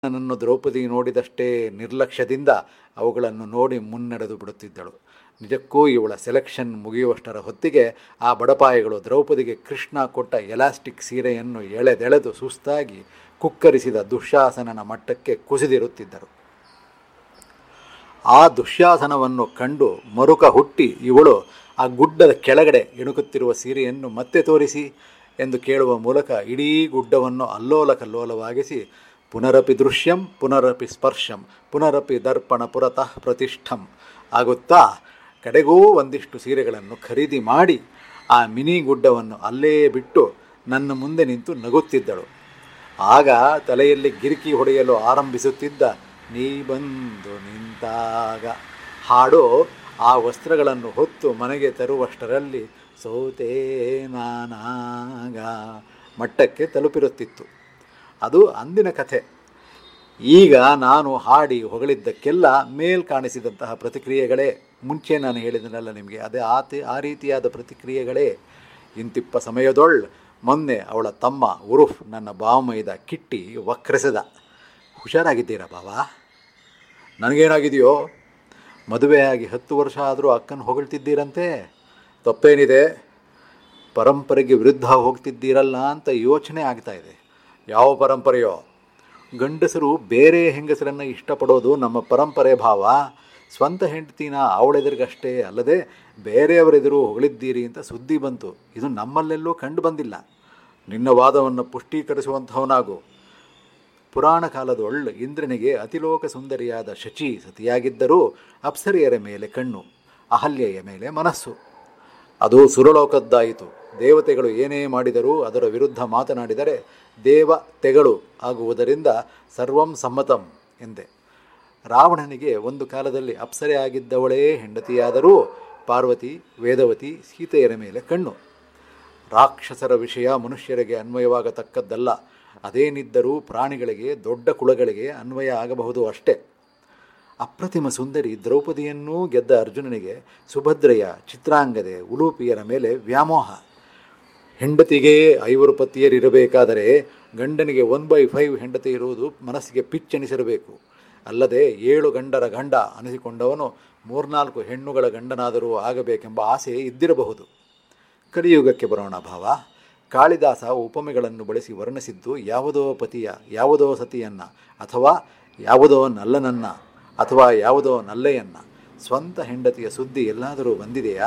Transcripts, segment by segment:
ನನ್ನನ್ನು ದ್ರೌಪದಿ ನೋಡಿದಷ್ಟೇ ನಿರ್ಲಕ್ಷ್ಯದಿಂದ ಅವುಗಳನ್ನು ನೋಡಿ ಮುನ್ನಡೆದು ಬಿಡುತ್ತಿದ್ದಳು ನಿಜಕ್ಕೂ ಇವಳ ಸೆಲೆಕ್ಷನ್ ಮುಗಿಯುವಷ್ಟರ ಹೊತ್ತಿಗೆ ಆ ಬಡಪಾಯಿಗಳು ದ್ರೌಪದಿಗೆ ಕೃಷ್ಣ ಕೊಟ್ಟ ಎಲಾಸ್ಟಿಕ್ ಸೀರೆಯನ್ನು ಎಳೆದೆಳೆದು ಸುಸ್ತಾಗಿ ಕುಕ್ಕರಿಸಿದ ದುಶ್ಯಾಸನನ ಮಟ್ಟಕ್ಕೆ ಕುಸಿದಿರುತ್ತಿದ್ದರು ಆ ದುಶ್ಯಾಸನವನ್ನು ಕಂಡು ಮರುಕ ಹುಟ್ಟಿ ಇವಳು ಆ ಗುಡ್ಡದ ಕೆಳಗಡೆ ಇಣುಕುತ್ತಿರುವ ಸೀರೆಯನ್ನು ಮತ್ತೆ ತೋರಿಸಿ ಎಂದು ಕೇಳುವ ಮೂಲಕ ಇಡೀ ಗುಡ್ಡವನ್ನು ಅಲ್ಲೋಲ ಕಲ್ಲೋಲವಾಗಿಸಿ ಪುನರಪಿ ದೃಶ್ಯಂ ಪುನರಪಿ ಸ್ಪರ್ಶಂ ಪುನರಪಿ ದರ್ಪಣ ಪುರತಃ ಪ್ರತಿಷ್ಠಂ ಆಗುತ್ತಾ ಕಡೆಗೂ ಒಂದಿಷ್ಟು ಸೀರೆಗಳನ್ನು ಖರೀದಿ ಮಾಡಿ ಆ ಮಿನಿ ಗುಡ್ಡವನ್ನು ಅಲ್ಲೇ ಬಿಟ್ಟು ನನ್ನ ಮುಂದೆ ನಿಂತು ನಗುತ್ತಿದ್ದಳು ಆಗ ತಲೆಯಲ್ಲಿ ಗಿರಿಕಿ ಹೊಡೆಯಲು ಆರಂಭಿಸುತ್ತಿದ್ದ ನೀ ಬಂದು ನಿಂತಾಗ ಹಾಡು ಆ ವಸ್ತ್ರಗಳನ್ನು ಹೊತ್ತು ಮನೆಗೆ ತರುವಷ್ಟರಲ್ಲಿ ಸೋತೇ ನಾನಾಗ ಮಟ್ಟಕ್ಕೆ ತಲುಪಿರುತ್ತಿತ್ತು ಅದು ಅಂದಿನ ಕಥೆ ಈಗ ನಾನು ಹಾಡಿ ಹೊಗಳಿದ್ದಕ್ಕೆಲ್ಲ ಮೇಲ್ ಕಾಣಿಸಿದಂತಹ ಪ್ರತಿಕ್ರಿಯೆಗಳೇ ಮುಂಚೆ ನಾನು ಹೇಳಿದನಲ್ಲ ನಿಮಗೆ ಅದೇ ಆತಿ ಆ ರೀತಿಯಾದ ಪ್ರತಿಕ್ರಿಯೆಗಳೇ ಇಂತಿಪ್ಪ ಸಮಯದೊಳ್ ಮೊನ್ನೆ ಅವಳ ತಮ್ಮ ಉರುಫ್ ನನ್ನ ಬಾವಮೈದ ಕಿಟ್ಟಿ ವಕ್ರಿಸಿದ ಹುಷಾರಾಗಿದ್ದೀರಾ ಬಾವಾ ನನಗೇನಾಗಿದೆಯೋ ಮದುವೆಯಾಗಿ ಹತ್ತು ವರ್ಷ ಆದರೂ ಅಕ್ಕನ ಹೊಗಳ್ತಿದ್ದೀರಂತೆ ತಪ್ಪೇನಿದೆ ಪರಂಪರೆಗೆ ವಿರುದ್ಧ ಹೋಗ್ತಿದ್ದೀರಲ್ಲ ಅಂತ ಯೋಚನೆ ಆಗ್ತಾ ಇದೆ ಯಾವ ಪರಂಪರೆಯೋ ಗಂಡಸರು ಬೇರೆ ಹೆಂಗಸರನ್ನು ಇಷ್ಟಪಡೋದು ನಮ್ಮ ಪರಂಪರೆ ಭಾವ ಸ್ವಂತ ಹೆಂಡತಿನ ಅವಳೆದುರಿಗಷ್ಟೇ ಅಲ್ಲದೆ ಬೇರೆಯವರೆದುರು ಹೊಗಳಿದ್ದೀರಿ ಅಂತ ಸುದ್ದಿ ಬಂತು ಇದು ನಮ್ಮಲ್ಲೆಲ್ಲೂ ಕಂಡು ಬಂದಿಲ್ಲ ನಿನ್ನ ವಾದವನ್ನು ಪುಷ್ಟೀಕರಿಸುವಂಥವನಾಗು ಪುರಾಣ ಕಾಲದೊಳ್ಳ ಇಂದ್ರನಿಗೆ ಅತಿಲೋಕ ಸುಂದರಿಯಾದ ಶಚಿ ಸತಿಯಾಗಿದ್ದರೂ ಅಪ್ಸರಿಯರ ಮೇಲೆ ಕಣ್ಣು ಅಹಲ್ಯೆಯ ಮೇಲೆ ಮನಸ್ಸು ಅದು ಸುರಲೋಕದ್ದಾಯಿತು ದೇವತೆಗಳು ಏನೇ ಮಾಡಿದರೂ ಅದರ ವಿರುದ್ಧ ಮಾತನಾಡಿದರೆ ದೇವ ತೆಗಳು ಆಗುವುದರಿಂದ ಸರ್ವಂ ಸಮ್ಮತಂ ಎಂದೆ ರಾವಣನಿಗೆ ಒಂದು ಕಾಲದಲ್ಲಿ ಅಪ್ಸರೆ ಆಗಿದ್ದವಳೇ ಹೆಂಡತಿಯಾದರೂ ಪಾರ್ವತಿ ವೇದವತಿ ಸೀತೆಯರ ಮೇಲೆ ಕಣ್ಣು ರಾಕ್ಷಸರ ವಿಷಯ ಮನುಷ್ಯರಿಗೆ ಅನ್ವಯವಾಗತಕ್ಕದ್ದಲ್ಲ ಅದೇನಿದ್ದರೂ ಪ್ರಾಣಿಗಳಿಗೆ ದೊಡ್ಡ ಕುಳಗಳಿಗೆ ಅನ್ವಯ ಆಗಬಹುದು ಅಷ್ಟೇ ಅಪ್ರತಿಮ ಸುಂದರಿ ದ್ರೌಪದಿಯನ್ನೂ ಗೆದ್ದ ಅರ್ಜುನನಿಗೆ ಸುಭದ್ರೆಯ ಚಿತ್ರಾಂಗದೆ ಉಲೂಪಿಯರ ಮೇಲೆ ವ್ಯಾಮೋಹ ಹೆಂಡತಿಗೆ ಐವರು ಪತಿಯರಿರಬೇಕಾದರೆ ಗಂಡನಿಗೆ ಒನ್ ಬೈ ಫೈವ್ ಹೆಂಡತಿ ಇರುವುದು ಮನಸ್ಸಿಗೆ ಪಿಚ್ಚೆನಿಸಿರಬೇಕು ಅಲ್ಲದೆ ಏಳು ಗಂಡರ ಗಂಡ ಅನಿಸಿಕೊಂಡವನು ಮೂರ್ನಾಲ್ಕು ಹೆಣ್ಣುಗಳ ಗಂಡನಾದರೂ ಆಗಬೇಕೆಂಬ ಆಸೆ ಇದ್ದಿರಬಹುದು ಕಲಿಯುಗಕ್ಕೆ ಬರೋಣ ಭಾವ ಕಾಳಿದಾಸ ಉಪಮೆಗಳನ್ನು ಬಳಸಿ ವರ್ಣಿಸಿದ್ದು ಯಾವುದೋ ಪತಿಯ ಯಾವುದೋ ಸತಿಯನ್ನ ಅಥವಾ ಯಾವುದೋ ನಲ್ಲನನ್ನ ಅಥವಾ ಯಾವುದೋ ನಲ್ಲೆಯನ್ನ ಸ್ವಂತ ಹೆಂಡತಿಯ ಸುದ್ದಿ ಎಲ್ಲಾದರೂ ಬಂದಿದೆಯಾ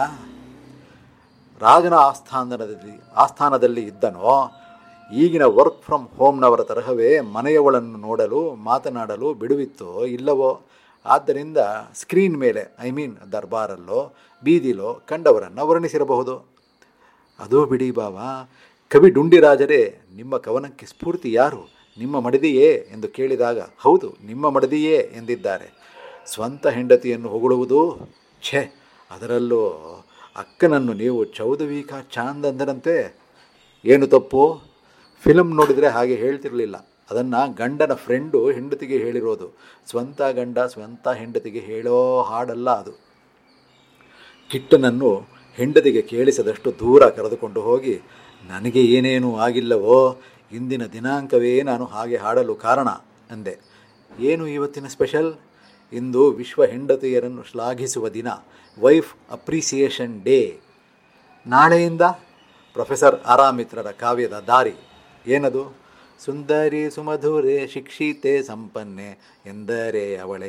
ರಾಜನ ಆಸ್ಥಾನದಲ್ಲಿ ಆಸ್ಥಾನದಲ್ಲಿ ಇದ್ದನೋ ಈಗಿನ ವರ್ಕ್ ಫ್ರಮ್ ಹೋಮ್ನವರ ತರಹವೇ ಮನೆಯವಳನ್ನು ನೋಡಲು ಮಾತನಾಡಲು ಬಿಡುವಿತ್ತೋ ಇಲ್ಲವೋ ಆದ್ದರಿಂದ ಸ್ಕ್ರೀನ್ ಮೇಲೆ ಐ ಮೀನ್ ದರ್ಬಾರಲ್ಲೋ ಬೀದಿಲೋ ಕಂಡವರನ್ನು ವರ್ಣಿಸಿರಬಹುದು ಅದೂ ಬಿಡಿ ಬಾವಾ ಕವಿ ಡುಂಡಿರಾಜರೇ ನಿಮ್ಮ ಕವನಕ್ಕೆ ಸ್ಫೂರ್ತಿ ಯಾರು ನಿಮ್ಮ ಮಡದಿಯೇ ಎಂದು ಕೇಳಿದಾಗ ಹೌದು ನಿಮ್ಮ ಮಡದಿಯೇ ಎಂದಿದ್ದಾರೆ ಸ್ವಂತ ಹೆಂಡತಿಯನ್ನು ಹೊಗಳುವುದು ಛೆ ಅದರಲ್ಲೂ ಅಕ್ಕನನ್ನು ನೀವು ಚೌದವೀಕ ಚಾಂದ್ ಅಂದರಂತೆ ಏನು ತಪ್ಪು ಫಿಲಮ್ ನೋಡಿದರೆ ಹಾಗೆ ಹೇಳ್ತಿರಲಿಲ್ಲ ಅದನ್ನು ಗಂಡನ ಫ್ರೆಂಡು ಹೆಂಡತಿಗೆ ಹೇಳಿರೋದು ಸ್ವಂತ ಗಂಡ ಸ್ವಂತ ಹೆಂಡತಿಗೆ ಹೇಳೋ ಹಾಡಲ್ಲ ಅದು ಕಿಟ್ಟನನ್ನು ಹೆಂಡತಿಗೆ ಕೇಳಿಸದಷ್ಟು ದೂರ ಕರೆದುಕೊಂಡು ಹೋಗಿ ನನಗೆ ಏನೇನೂ ಆಗಿಲ್ಲವೋ ಇಂದಿನ ದಿನಾಂಕವೇ ನಾನು ಹಾಗೆ ಹಾಡಲು ಕಾರಣ ಅಂದೆ ಏನು ಇವತ್ತಿನ ಸ್ಪೆಷಲ್ ಇಂದು ವಿಶ್ವ ಹೆಂಡತಿಯರನ್ನು ಶ್ಲಾಘಿಸುವ ದಿನ ವೈಫ್ ಅಪ್ರಿಸಿಯೇಷನ್ ಡೇ ನಾಳೆಯಿಂದ ಪ್ರೊಫೆಸರ್ ಆರಾಮಿತ್ರರ ಕಾವ್ಯದ ದಾರಿ ಏನದು ಸುಂದರಿ ಸುಮಧುರೆ ಶಿಕ್ಷಿತೆ ಸಂಪನ್ನೆ ಎಂದರೆ ಅವಳೆ